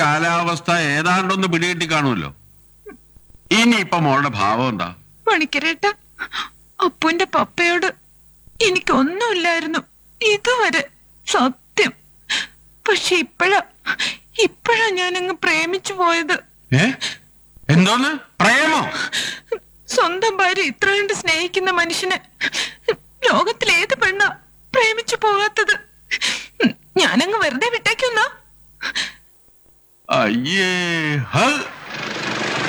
കാലാവസ്ഥ ഏതാണ്ടൊന്ന് പിടികിട്ടി കാണുമല്ലോ ഇനിയിപ്പൊ മോളുടെ ഭാവം എന്താ പണിക്കരേട്ട അപ്പുവിന്റെ പപ്പയോട് എനിക്കൊന്നുമില്ലായിരുന്നു ഇതുവരെ സത്യം പക്ഷെ ഇപ്പഴാ ഇപ്പഴാ ഞാനങ്ങ് പ്രേമിച്ചു പോയത് ഏ എന്തോന്ന് പ്രേമോ സ്വന്തം ഭാര്യ ഇത്ര കണ്ട് സ്നേഹിക്കുന്ന മനുഷ്യനെ ലോകത്തിൽ ഏത് പെണ്ണാ പ്രേമിച്ചു പോകാത്തത് ഞാനങ്ങ് വെറുതെ വിട്ടേക്കുന്ന അയ്യേ ഹ